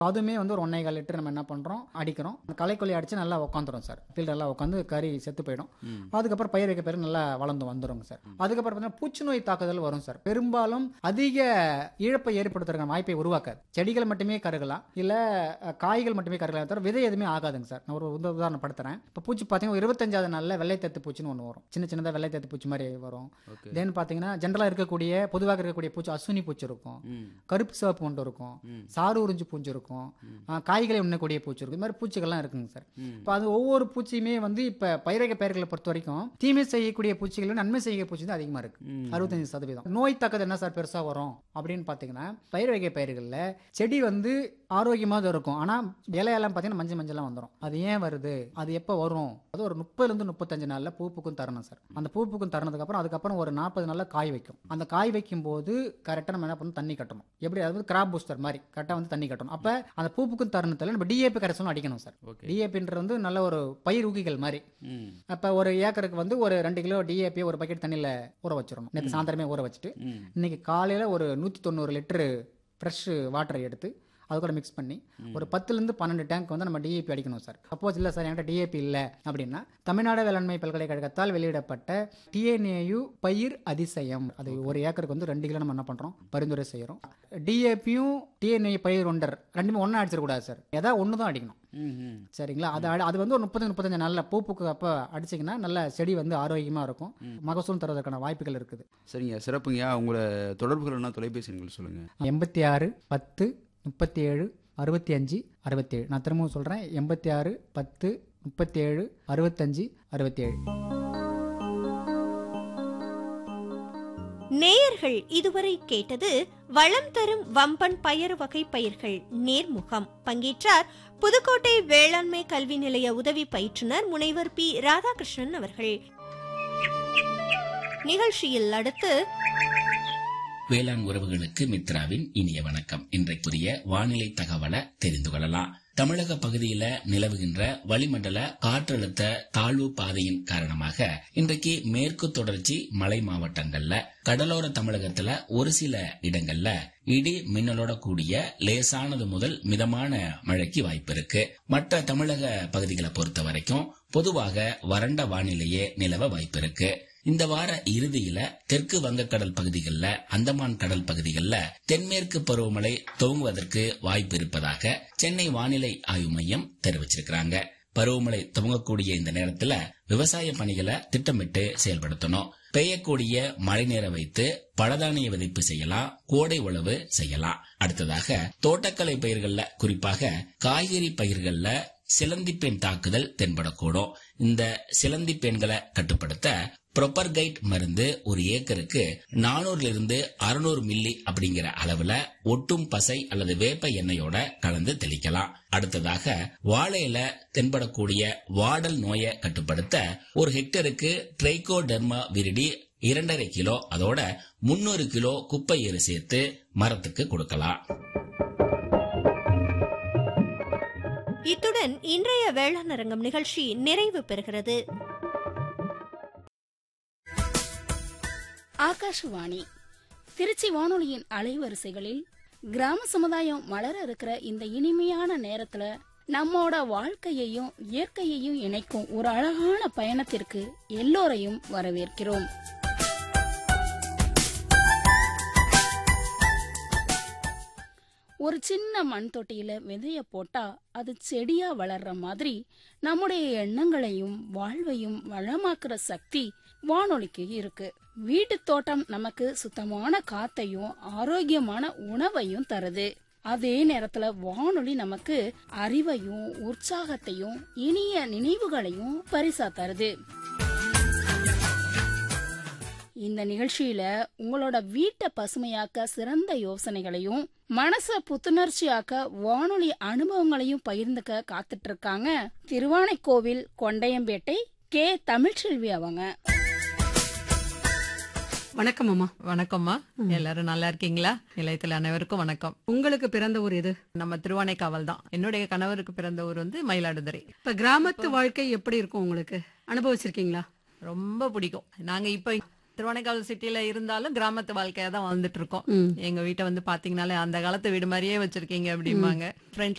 அதுவுமே வந்து ஒரு ஒன்னே கால் லிட்டர் நம்ம என்ன பண்றோம் அடிக்கிறோம் அந்த களைக்கொல்லி அடிச்சு நல்லா உட்காந்துரும் சார் ஃபீல்டு எல்லாம் உட்காந்து கறி செத்து போயிடும் அதுக்கப்புறம் பயிர் வைக்க பயிர் நல்லா வளர்ந்து வந்துருங்க சார் அதுக்கப்புறம் பார்த்தீங்கன்னா பூச்சிநோய் தாக்குதல் வரும் சார் பெரும்பாலும் அதிக இழப்பை ஏற்படுத்துறதுக்கான வாய்ப்பை உருவாக்காது செடிகள் மட்டுமே கருகலாம் இல்ல அஹ், காய்கள் மட்டுமே கருகலாம் தவிர விதை எதுவுமே ஆகாதுங்க சார் நான் ஒரு உத- உதாரணம் படுத்துறேன் இப்போ பூச்சி பார்த்தீங்கன்னா இருபத்தஞ்சாவது நாளில் வெள்ளைத்தத்து பூச்சின்னு ஒன்று வரும் சின்ன சின்னதாக வெள்ளைத்தத்து பூச்சி மாதிரி வரும் ஓகே தென் பார்த்தீங்கன்னா ஜென்ரலாக இருக்கக்கூடிய பொதுவாக இருக்கக்கூடிய பூச்சி அசுனி பூச்சி இருக்கும் ம் கருப்பு சிவப்பு ஒன்று இருக்கும் ம். சாறு உறிஞ்சு பூச்சி இருக்கும் ஆ, காய்களை உண்ணக்கூடிய பூச்சி இருக்கும் இது மாதிரி பூச்சிகள்லாம் இருக்குங்க சார் ம். இப்போ அது ஒவ்வொரு பூச்சியுமே வந்து இப்போ பயிரக பயிர்களை பொறுத்த வரைக்கும் தீமை செய்யக்கூடிய பூச்சிகளும் நன்மை செய்யக்கூடிய பூச்சி தான் அதிகமாக இருக்கு ம். அறுபத்தஞ்சு சதவீதம் நோய் தாக்கது என்ன சார் பெருசாக வரும் அப்படின்னு பார்த்தீங்கன்னா பயிர் வகை பயிர்களில் செடி வந்து ஆரோக்கியமாக தான் இருக்கும் ஆனால் இலையெல்லாம் பார்த்தீங்கன்னா மஞ்சள் மஞ்சளாக வந்துடும் அது ஏன் வருது அது எப்போ வரும் அது ஒரு முப்பதுலேருந்து முப்பத்தஞ்சு நாளில் பூப்புக்கும் தரணும் சார் அந்த பூப்புக்கும் தரணுதுக்கு அப்புறம் அதுக்கப்புறம் ஒரு நாற்பது நாளில் காய் வைக்கும் அந்த காய் வைக்கும் போது கரெக்டாக நம்ம என்ன பண்ணணும் தண்ணி கட்டணும் எப்படி அதாவது கிராப் பூஸ்டர் மாதிரி கரெக்டாக வந்து தண்ணி கட்டணும் அப்போ அந்த பூப்புக்கும் தருணத்தில் நம்ம டிஏபி கரைசலும் அடிக்கணும் சார் ஓகே டிஏபின்றது வந்து நல்ல ஒரு பயிர் ஊக்கிகள் மாதிரி ம் அப்போ ஒரு ஏக்கருக்கு வந்து ஒரு ரெண்டு கிலோ டிஏபி ஒரு பக்கெட் தண்ணியில் ஊற வச்சிடணும் நேற்று சாயந்தரமே ஊற வச்சுட்டு ம் இன்னைக்கு காலையில் ஒரு நூற்றி தொண்ணூறு லிட்டரு ஃப்ரெஷ் வாட்டரை எடுத்து அது கூட மிக்ஸ் பண்ணி ஒரு பத்துலேருந்து பன்னெண்டு டேங்க் வந்து நம்ம டிஏபி அடிக்கணும் சார் சப்போஸ் இல்லை சார் என்கிட்ட டிஏபி இல்லை அப்படின்னா தமிழ்நாடு வேளாண்மை பல்கலைக்கழகத்தால் வெளியிடப்பட்ட டிஎன்ஏயு பயிர் அதிசயம் அது ஒரு ஏக்கருக்கு வந்து ரெண்டு கிலோ நம்ம என்ன பண்ணுறோம் பரிந்துரை செய்கிறோம் டிஏபியும் டிஎன்ஏ பயிர் ஒண்டர் ரெண்டுமே ஒன்றா அடிச்சிடக்கூடாது சார் ஏதாவது ஒன்று தான் அடிக்கணும் ம் ம் சரிங்களா அது அடி- அது வந்து ஒரு முப்பது முப்பத்தஞ்சு நாளில் பூப்புக்கு அப்போ அடிச்சிங்கன்னா நல்ல செடி வந்து ஆரோக்கியமாக இருக்கும் மகசூல் தருவதற்கான வாய்ப்புகள் இருக்குது சரிங்க சிறப்புங்கய்யா உங்களை தொடர்புகள்னா தொலைபேசி எண்கள் சொல்லுங்கள் எண்பத்தி ஆறு பத்து முப்பத்தி ஏழு அறுபத்தி அஞ்சு அறுபத்தேழு நான் திரும்பவும் சொல்கிறேன் எண்பத்தி ஆறு பத்து முப்பத்தி ஏழு அறுபத்தஞ்சு அறுபத்தேழு நேயர்கள் இதுவரை கேட்டது வளம் தரும் வம்பன் பயறு வகை பயிர்கள் நேர்முகம் பங்கேற்றார் புதுக்கோட்டை வேளாண்மை கல்வி நிலைய உதவி பயிற்றுனர் முனைவர் பி ராதாகிருஷ்ணன் அவர்கள் நிகழ்ச்சியில் அடுத்து வேளாண் உறவுகளுக்கு மித்ராவின் இனிய வணக்கம் இன்றைக்குரிய வானிலை தகவலை தெரிந்து கொள்ளலாம் தமிழக பகுதியில நிலவுகின்ற வளிமண்டல காற்றழுத்த தாழ்வு பாதையின் காரணமாக இன்றைக்கு மேற்கு தொடர்ச்சி மலை மாவட்டங்கள்ல கடலோர தமிழகத்துல ஒரு சில இடங்கள்ல இடி மின்னலோட கூடிய லேசானது முதல் மிதமான மழைக்கு வாய்ப்பு இருக்கு மற்ற தமிழக பகுதிகளை பொறுத்த வரைக்கும் பொதுவாக வறண்ட வானிலையே நிலவ வாய்ப்பு இருக்கு இந்த வார இறுதியில தெற்கு வங்கக்கடல் பகுதிகளில் அந்தமான் கடல் பகுதிகளில் தென்மேற்கு பருவமழை துவங்குவதற்கு வாய்ப்பு இருப்பதாக சென்னை வானிலை ஆய்வு மையம் தெரிவிச்சிருக்கிறாங்க பருவமழை துவங்கக்கூடிய இந்த நேரத்துல விவசாய பணிகளை திட்டமிட்டு செயல்படுத்தணும் பெய்யக்கூடிய மழை நேர வைத்து பழதானிய விதைப்பு செய்யலாம் கோடை உழவு செய்யலாம் அடுத்ததாக தோட்டக்கலை பயிர்கள்ல குறிப்பாக காய்கறி பயிர்கள்ல சிலந்திப்பெண் தாக்குதல் தென்படக்கூடும் இந்த சிலந்தி பெண்களை கட்டுப்படுத்த ப்ரொப்பர்கைட் மருந்து ஒரு ஏக்கருக்கு நானூறுல இருந்து அறுநூறு மில்லி அப்படிங்கிற அளவுல ஒட்டும் பசை அல்லது வேப்ப எண்ணெயோட கலந்து தெளிக்கலாம் அடுத்ததாக வாழையில தென்படக்கூடிய வாடல் நோயை கட்டுப்படுத்த ஒரு ஹெக்டருக்கு ட்ரைகோடெர்மா விரிடி இரண்டரை கிலோ அதோட முன்னூறு கிலோ குப்பை எரு சேர்த்து மரத்துக்கு கொடுக்கலாம் இத்துடன் இன்றைய வேளாண் அரங்கம் நிகழ்ச்சி நிறைவு பெறுகிறது ஆகாஷவாணி திருச்சி வானொலியின் அலைவரிசைகளில் கிராம சமுதாயம் மலர இருக்கிற இந்த இனிமையான நேரத்துல நம்மோட வாழ்க்கையையும் இயற்கையையும் இணைக்கும் ஒரு அழகான பயணத்திற்கு எல்லோரையும் வரவேற்கிறோம் ஒரு சின்ன மண் தொட்டியில விதைய போட்டா அது செடியா வளர்ற மாதிரி நம்முடைய எண்ணங்களையும் வாழ்வையும் வளமாக்குற சக்தி வானொலிக்கு இருக்கு வீட்டு தோட்டம் நமக்கு சுத்தமான காத்தையும் ஆரோக்கியமான உணவையும் தருது அதே நேரத்துல வானொலி நமக்கு அறிவையும் உற்சாகத்தையும் இனிய நினைவுகளையும் பரிசா தருது இந்த நிகழ்ச்சியில உங்களோட வீட்டை பசுமையாக்க சிறந்த யோசனைகளையும் மனச புத்துணர்ச்சியாக்க வானொலி அனுபவங்களையும் பகிர்ந்துக்க காத்துட்டு இருக்காங்க திருவானைக்கோவில் கொண்டையம்பேட்டை கே தமிழ்ச்செல்வி அவங்க வணக்கம் அம்மா வணக்கம்மா எல்லாரும் நல்லா இருக்கீங்களா நிலையத்தில் அனைவருக்கும் வணக்கம் உங்களுக்கு பிறந்த ஊர் எது நம்ம திருவானைக்காவல் தான் என்னுடைய கணவருக்கு பிறந்த ஊர் வந்து மயிலாடுதுறை இப்ப கிராமத்து வாழ்க்கை எப்படி இருக்கும் உங்களுக்கு அனுபவிச்சிருக்கீங்களா ரொம்ப பிடிக்கும் நாங்க இப்ப திருவானைக்காவல் சிட்டில இருந்தாலும் கிராமத்து வாழ்க்கையா தான் வாழ்ந்துட்டு இருக்கோம் ம். எங்க வீட்டை வந்து பாத்தீங்கன்னாலே அந்த காலத்து வீடு மாதிரியே வச்சிருக்கீங்க அப்படிம்பாங்க ஃப்ரண்ட்ல